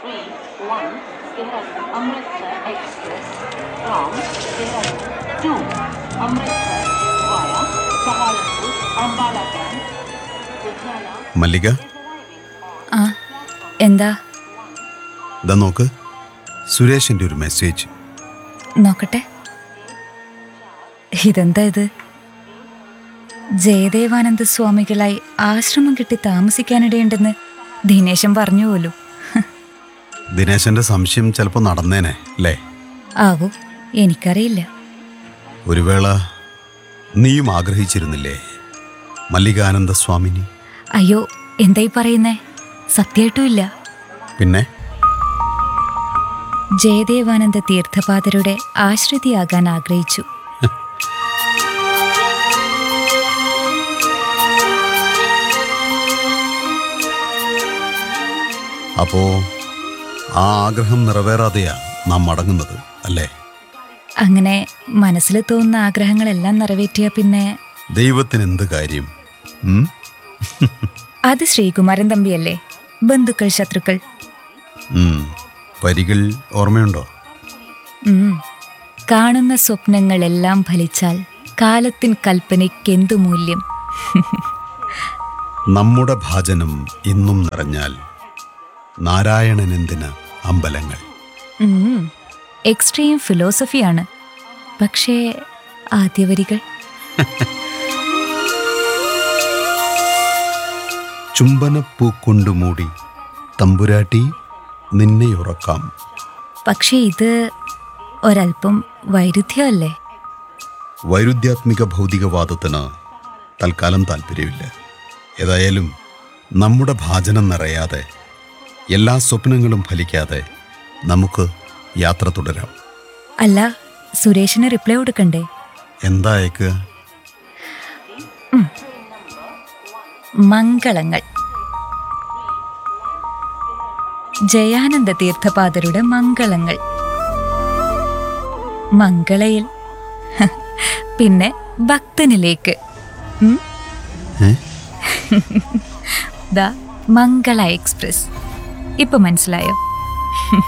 one Dehradun Amritsar Express from Dehradun to Amritsar via Saharanpur, Ambala Camp, Ludhiana Mallika is arriving on ആ എന്താ ഇതാ നോക്ക് സുരേഷിന്റെ ഒരു മെസ്സേജ് നോക്കട്ടെ ഇതെന്താ ഇത് ജയദേവാനന്ദ സ്വാമികളായി ആശ്രമം കിട്ടി താമസിക്കാനിടയുണ്ടെന്ന് ദിനേശൻ പറഞ്ഞു പോലും ദിനേശന്റെ സംശയം ചിലപ്പോൾ നടന്നേനെ അല്ലേ ആവോ എനിക്കറിയില്ല ഒരു വേള നീയും ആഗ്രഹിച്ചിരുന്നില്ലേ മല്ലികാനന്ദ സ്വാമിനി അയ്യോ എന്തായി പറയുന്നേ സത്യമായിട്ടും ഇല്ല പിന്നെ ജയദേവാനന്ദ തീർത്ഥപാദരുടെ ആശ്രിതിയാകാൻ ആഗ്രഹിച്ചു അപ്പോ ആ ആഗ്രഹം നിറവേറാതെയാ നാം മടങ്ങുന്നത് അല്ലേ അങ്ങനെ മനസ്സിൽ തോന്നുന്ന ആഗ്രഹങ്ങളെല്ലാം നിറവേറ്റിയ പിന്നെ ദൈവത്തിന് എന്ത് കാര്യം ഉം? അത് ശ്രീകുമാരൻ തമ്പിയല്ലേ ബന്ധുക്കൾ ശത്രുക്കൾ ഉം. വരികൾ ഓർമ്മയുണ്ടോ ഉം. കാണുന്ന സ്വപ്നങ്ങളെല്ലാം ഫലിച്ചാൽ കാലത്തിൻ കൽപ്പനയ്ക്കെന്തു മൂല്യം നമ്മുടെ ഭാജനം ഇന്നും നിറഞ്ഞാൽ നാരായണനെന്തിന് അമ്പലങ്ങൾ ഉം. എക്സ്ട്രീം ഫിലോസഫിയാണ് പക്ഷേ ആദ്യ വരികൾ ചുംബനപ്പൂക്കൊണ്ടു മൂടി തമ്പുരാട്ടി നിന്നെ ഉറക്കാം പക്ഷേ ഇത് ഒരല്പം വൈരുദ്ധ്യമല്ലേ വൈരുദ്ധ്യാത്മിക ഭൗതികവാദത്തിന് തൽക്കാലം താല്പര്യമില്ല ഏതായാലും നമ്മുടെ ഭാജനം നിറയാതെ എല്ലാ സ്വപ്നങ്ങളും ഫലിക്കാതെ നമുക്ക് യാത്ര തുടരാം അല്ല സുരേഷിന് റിപ്ലൈ കൊടുക്കണ്ടേ എന്താ അയക്കുക മംഗളങ്ങൾ ജയാനന്ദ തീർത്ഥപാദരുടെ മംഗളങ്ങൾ മംഗളയിൽ ഹ, പിന്നെ ഭക്തനിലേക്ക് ഉം? ഏ? ദാ മംഗള എക്സ്പ്രസ് ഇപ്പൊ മനസ്സിലായോ